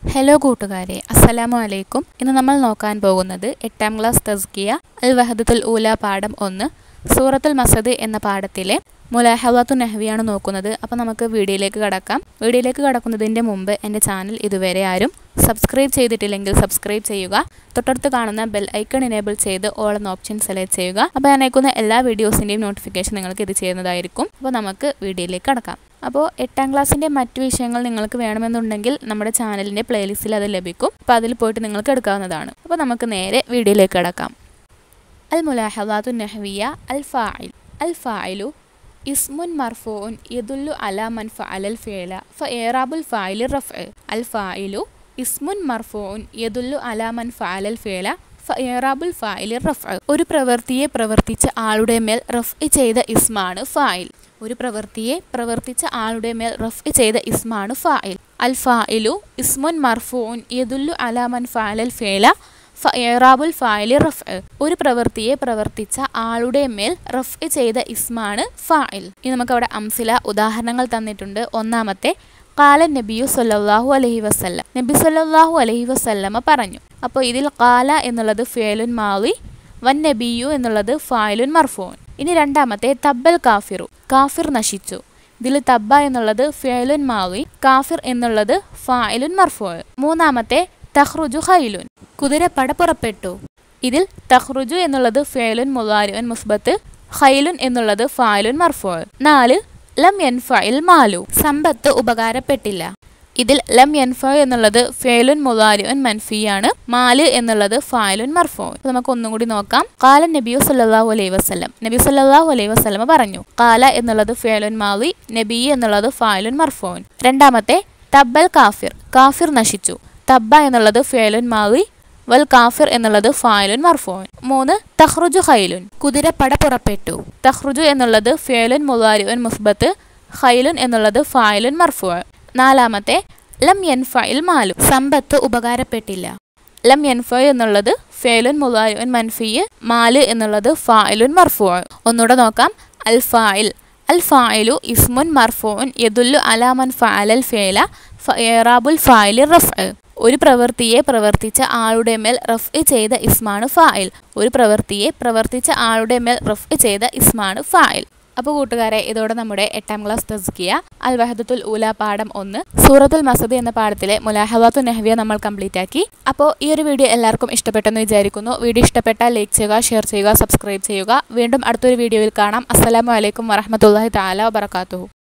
hello കൂട്ടുകാരെ അസ്സലാമു അലൈക്കും ഇന്ന് നമ്മൾ നോക്കാൻ പോകുന്നത് എട്ടാം ക്ലാസ് തസ്കിയ അൽ വഹദത്തുൽ ഊല പാഠം ഒന്ന് സൂറത്തുൽ മസദ് എന്ന പാഠത്തിലെ മുലാഹവാത്തു നെഹ്വിയാണ് നോക്കുന്നത് അപ്പോൾ നമുക്ക് വീഡിയോയിലേക്ക് കടക്കാം വീഡിയോയിലേക്ക് കടക്കുന്നതിൻ്റെ മുമ്പ് എൻ്റെ ചാനൽ ഇതുവരെ ആരും സബ്സ്ക്രൈബ് ചെയ്തിട്ടില്ലെങ്കിൽ സബ്സ്ക്രൈബ് ചെയ്യുക തൊട്ടടുത്ത് കാണുന്ന ബെൽ ഐക്കൺ എനേബിൾ ചെയ്ത് ഓൾ എന്ന ഓപ്ഷൻ സെലക്ട് ചെയ്യുക അപ്പോൾ ഞാൻ അയക്കുന്ന എല്ലാ വീഡിയോസിൻ്റെയും നോട്ടിഫിക്കേഷൻ നിങ്ങൾക്ക് ഇത് ചെയ്യുന്നതായിരിക്കും അപ്പോൾ നമുക്ക് വീഡിയോയിലേക്ക് കടക്കാം അപ്പോൾ എട്ടാം ക്ലാസ്സിൻ്റെ മറ്റു വിഷയങ്ങൾ നിങ്ങൾക്ക് വേണമെന്നുണ്ടെങ്കിൽ നമ്മുടെ ചാനലിൻ്റെ പ്ലേലിസ്റ്റിൽ അത് ലഭിക്കും അപ്പോൾ അതിൽ പോയിട്ട് നിങ്ങൾക്ക് എടുക്കാവുന്നതാണ് അപ്പോൾ നമുക്ക് നേരെ വീഡിയോയിലേക്ക് കിടക്കാം അൽ മുലാഹദാത്തു നെഹ്വിയ അൽ ഫായിൽ അൽ ഫായിലു ഇസ്മുൻ മർഫൂൻ യദുല്ലു അല മൻ ഫഅലൽ ഫിഅല ഫഇറാബുൽ ഫായിലി റഫ്അ അൽ ഫായിലു ഇസ്മുൻ മർഫൂൻ യദുല്ലു അല മൻ ഫഅലൽ ഫിഅല ഫഇറാബുൽ ഫായിലി റഫ്അ ഒരു പ്രവൃത്തിയെ പ്രവർത്തിച്ച ആളുടെ മേൽ റഫ് ചെയ്ത ഇസ്മാണ് ഫായിൽ ഒരു പ്രവൃത്തിയെ പ്രവർത്തിച്ച ആളുടെ മേൽ റഫ് ചെയ്ത ഇസ്മാണ് ഫായിൽ അൽ ഫായിലു ഇസ്മുൻ മർഫൂൻ യദുല്ലു അല മൻ ഫഅലൽ ഫിഅല ഫഇറാബുൽ ഫായിലി റഫ് ഒരു പ്രവൃത്തിയെ പ്രവർത്തിച്ച ആളുടെ മേൽ റഫ് ചെയ്ത ഇസ്മാണ് ഫായിൽ ഇനി നമുക്ക് അവിടെ അംസില ഉദാഹരണങ്ങൾ തന്നിട്ടുണ്ട് ഒന്നാമത്തെ കാല നബിയു സല്ലല്ലാഹു അലൈഹി വസല്ലം നബി സല്ലല്ലാഹു അലൈഹി വസല്ലമ പറഞ്ഞു അപ്പോൾ ഇതിൽ കാല എന്നുള്ളത് ഫേലുൻ മാവി വൻ നബിയു എന്നുള്ളത് ഫായിലുൻ മർഫോൻ ഇനി രണ്ടാമത്തെ തബ്ബൽ കാഫിറു കാഫിർ നശിച്ചു ഇതിൽ തബ്ബ എന്നുള്ളത് ഫേലുൻ മാവി കാഫിർ എന്നുള്ളത് ഫായിലുൻ മർഫോ മൂന്നാമത്തെ തഹ്റുജു ഖൈലുൻ കുതിരപ്പട പുറപ്പെട്ടു ഇതിൽ തഹ്റുജു എന്നുള്ളത് ഫേലുൻ മുലാരുൻ മുസ്ബത്ത് ഖൈലുൻ എന്നുള്ളത് ഫായിലുൻ മർഫോ നാല് ലം യൻഫയിൽ മാലു സമ്പത്ത് ഉപകാരപ്പെട്ടില്ല ഇതിൽ ലം യൻഫ എന്നുള്ളത് ഫേലുൻ മുലാരുൻ മൻഫിയാണ് മാല് എന്നുള്ളത് ഫായലുൻ മർഫോ നമുക്ക് ഒന്നും കൂടി നോക്കാം കാല നബിയു സല്ലാഹു അലൈഹി വസ്ലം നബി സല്ലാഹു അലൈഹി വസ്ലമ പറഞ്ഞു കാല എന്നുള്ളത് ഫേലുൻ മാലി നബി എന്നുള്ളത് ഫായലുൻ മർഫോൻ രണ്ടാമത്തെ തബ്ബൽ കാഫിർ കാഫിർ നശിച്ചു തബ്ബ എന്നുള്ളത് ഫേലുൻ മാലി വൽ കാഫിർ എന്നുള്ളത് ഫായലുൻ മർഫോൻ മൂന്ന് തഹ്റുജു ഖൈലുൻ കുതിരപ്പട പുറപ്പെട്ടു തഹ്റുജു എന്നുള്ളത് ഫേലുൻ മുലാരുൻ മുസ്ബത്ത് ഖൈലുൻ എന്നുള്ളത് ഫായലുൻ മർഫോ നാലാമത്തെ ലം യൻഫയിൽ മാലു സമ്പത്ത് ഉപകാരപ്പെട്ടില്ല ലം യൻഫ എന്നുള്ളത് ഫേലുൻ മുലായുൻ മൻഫിയ് മാല് എന്നുള്ളത് ഫായിലുൻ മർഫു ഒന്നുകൂടെ നോക്കാം അൽ ഫായിൽ അൽ ഫായിലു ഇസ്മുൻ മർഫുൻ യദുല്ലു അലാമൻ ഫഅലൽ ഫേല ഫറാബുൽ ഫായിലി റഫ് ഒരു പ്രവൃത്തിയെ പ്രവർത്തിച്ച ആളുടെ മേൽ റഫ് ചെയ്ത ഇസ്മാണ് ഫായിൽ ഒരു പ്രവൃത്തിയെ പ്രവർത്തിച്ച ആളുടെ മേൽ റഫ് ചെയ്ത ഇസ്മാണ് ഫായിൽ അപ്പോൾ കൂട്ടുകാരെ ഇതോടെ നമ്മുടെ എട്ടാം ക്ലാസ് തസ്കിയ അൽ വഹദത്തുൽ ഊല പാഠം ഒന്ന് സൂറത്തുൽ മസദ് എന്ന പാഠത്തിലെ മുലാഹവാത്തു നെഹ്വിയ നമ്മൾ കംപ്ലീറ്റ് ആക്കി അപ്പോൾ ഈ ഒരു വീഡിയോ എല്ലാവർക്കും ഇഷ്ടപ്പെട്ടെന്ന് വിചാരിക്കുന്നു വീഡിയോ ഇഷ്ടപ്പെട്ടാൽ ലൈക്ക് ചെയ്യുക ഷെയർ ചെയ്യുക സബ്സ്ക്രൈബ് ചെയ്യുക വീണ്ടും അടുത്തൊരു വീഡിയോയിൽ കാണാം അസ്സലാമു അലൈക്കും വറഹമത്തല്ലാഹി താല വബർക്കാത്തു